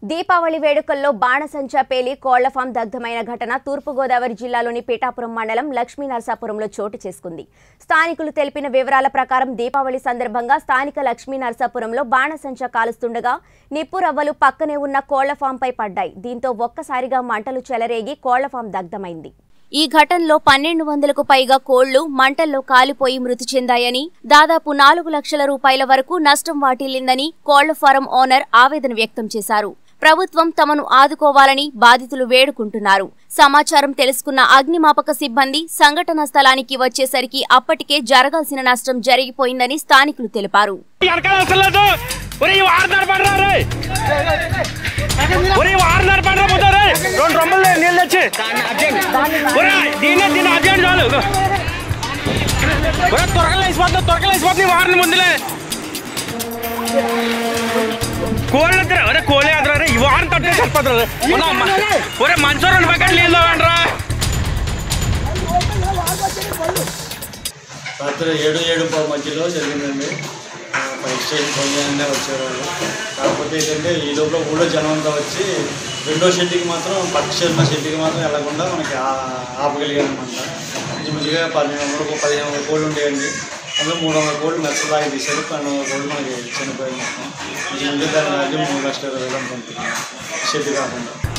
దీపావళి వేడుకల్లో బాణసంచా పేలి కోళ్ల ఫామ్ దగ్ధమైన ఘటన తూర్పుగోదావరి జిల్లాలోని పీఠాపురం మండలం లక్ష్మీ నరసాపురంలో చోటు చేసుకుంది స్థానికులు తెలిపిన వివరాల ప్రకారం దీపావళి సందర్భంగా స్థానిక లక్ష్మీ నరసాపురంలో బాణసంచా కాలుస్తుండగా నిప్పు రవ్వలు పక్కనే ఉన్న కోళ్ల ఫామ్పై పడ్డాయి దీంతో ఒక్కసారిగా మంటలు చెలరేగి కోళ్ల ఫామ్ దగ్ధమైంది ఈ ఘటనలో పన్నెండు వందలకు పైగా కోళ్లు మంటల్లో కాలిపోయి మృతి చెందాయని దాదాపు నాలుగు లక్షల రూపాయల వరకు నష్టం వాటిల్లిందని కోళ్ల ఫారం ఓనర్ ఆవేదన వ్యక్తం చేశారు ప్రభుత్వం తమను ఆదుకోవాలని బాధితులు వేడుకుంటున్నారు సమాచారం తెలుసుకున్న అగ్నిమాపక సిబ్బంది సంఘటన స్థలానికి వచ్చేసరికి అప్పటికే జరగాల్సిన నష్టం జరిగిపోయిందని స్థానికులు తెలిపారు వెనకాల వస్తలేదు ఒరే ఇవి ఆరున్నర పడరా రే ఒరే ఇవి ఆరున్నర పడరా పోతారు రెండు రొమ్మలు నీళ్ళు తెచ్చి ఒరే దీనే దీన్ని అర్జెంట్ చాలు ఒరే త్వరగా లేచిపోతుంది త్వరగా లేచిపోతుంది వారిని ముందులే కోళ్ళు ఎదురా ఒరే కోళ్ళే ఎదురా రే ఈ వారం తట్టే సరిపోతుంది ఒరే మంచం రెండు పక్కన నీళ్ళు తాగండిరా రాత్రి ఏడు ఏడు పావు మధ్యలో జరిగిందండి ఆ, ఫైర్ స్టేషన్ పొందానే వచ్చేవాళ్ళు కాకపోతే ఏంటంటే ఈ లోపల ఊళ్ళో జనం అంతా వచ్చి రెండో షెడ్కి మాత్రం పక్క షెడ్ షెడ్కి మాత్రం వెళ్ళకుండా మనకి ఆ- ఆపగలిగామన్నమాట ఇంచుమించుగా పన్నెండు వందలు పదిహేను వందల కోళ్ళు ఉండేయండి అందులో మూడు వందల కోళ్ళు మెత్త దాగి తీశారు పన్నెండు వందల కోళ్ళు మనకి చనిపోయి మొత్తం ఇంచుమించుగా దాని వాల్యూ మూడు లక్షల ఇరవై వేలు అనుకుంటున్నాం షెడ్ కాకుండా